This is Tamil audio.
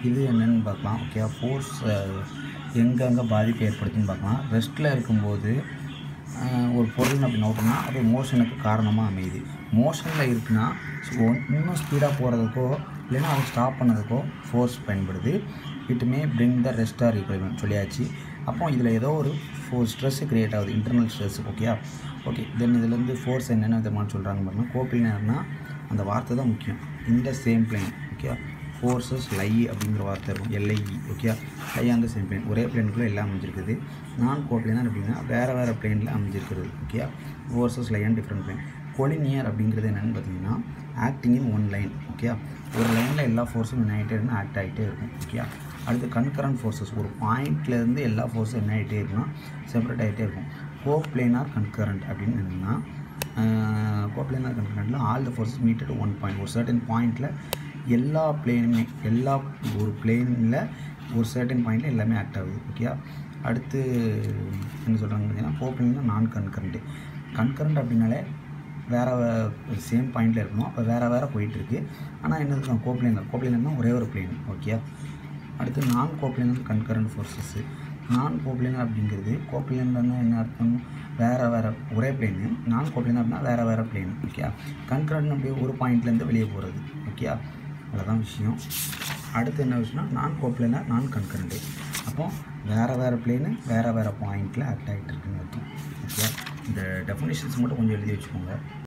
இது என்னன்னு பார்க்கலாம் ஓகே ஃபோர்ஸ் எங்கெங்கே பாதிப்பு ஏற்படுத்துன்னு பார்க்கலாம் ரெஸ்ட்டில் இருக்கும்போது அஹ், ஒரு பொருள் அப்படி நோட்டோம்னா அது மோஷனுக்கு காரணமாக அமையுது மோஷனில் இருக்குன்னா ஒ- இன்னும் ஸ்பீடாக போகிறதுக்கோ இல்லைன்னா அதை ஸ்டாப் பண்ணதுக்கோ ஃபோர்ஸ் பயன்படுது it may bring the rest or ஈக்குவல்மெண்ட் சொல்லியாச்சு அப்போ இதில் ஏதோ ஒரு ஃபோர் ஸ்ட்ரெஸ் கிரியேட் ஆகுது internal stress okay okay then இதுலேருந்து ஃபோர்ஸ் என்னென்ன விதமான சொல்கிறாங்க பாருங்கள் கோப்பிலினர்னா அந்த வார்த்தை தான் முக்கியம் இந்த same plane okay forces lie அப்படிங்கிற வார்த்தை இருக்கும் எல்ஐஇ ஓகே லை அந்த சேம் பிளேன் ஒரே பிளேனுக்குள்ளே எல்லாம் அமைஞ்சிருக்குது நான் கோப்ளினர் அப்படின்னா வேறு வேறு பிளேனில் அமைஞ்சிருக்கிறது okay forces lie and different plane collinear அப்படிங்கிறது என்னென்னு பார்த்தீங்கன்னா acting in one line okay ஒரு லைனில் எல்லா ஃபோர்ஸும் என்ன ஆகிட்டே இருக்குன்னா ஆக்ட் ஆகிட்டே இருக்கும் ஓகே அடுத்து கன்கரண்ட் ஃபோர்ஸஸ் ஒரு பாயிண்ட்லேருந்து எல்லா ஃபோர்ஸும் என்ன ஆகிட்டே இருக்குன்னா செப்பரேட் ஆகிட்டே இருக்கும் கோ பிளேனார் கன்கரண்ட் அப்படின்னு என்னென்னா கோப்ளேனார் கன்கரண்ட்டில் all the forces meet at one point ஒரு சர்டன் பாயிண்டில் எல்லா பிளேனுமே எல்லா ஒரு பிளேனில் ஒரு சர்டன் பாயிண்டில் எல்லாமே ஆக்ட் ஆகுது ஓகே அடுத்து என்ன சொல்கிறாங்க பார்த்தீங்கன்னா கோப்ளேன்னா நான் கன்கரண்ட்டு கன்கரண்ட் அப்படின்னாலே வேறு சேம் பாயிண்டில் இருக்கணும் அப்போ வேறு வேறு போயிட்டுருக்கு ஆனால் என்ன கோப்ளேனர் கோப்ளேனர்னா ஒரே ஒரு பிளேன் ஓகே அடுத்து நான் கோப்ளேனர் கன்கரண்ட் ஃபோர்ஸஸ்ஸு நான் கோப்ளேனர் அப்படிங்கிறது கோப்ளேனர்னா என்ன அர்த்தம் வேறு வேறு ஒரே பிளேனு நான் கோப்ளேனர் அப்படின்னா வேறு வேறு பிளேன் ஓகே கன்கரண்ட் அப்படியே ஒரு பாயிண்ட்லேருந்து வெளியே போகிறது ஓகே அவ்வளோதான் விஷயம் அடுத்து என்ன விஷயம்னா நான் கோப்ளேனர் நான் கன்கரண்ட்டு அப்போ வேறு வேறு பிளேனு வேறு வேறு பாயிண்டில் ஆக்ட் ஆகிட்டு இருக்குன்னு அர்த்தம் ஓகே இந்த டெஃபினேஷன்ஸ் மட்டும் கொஞ்சம் எழுதி வச்சுக்கோங்க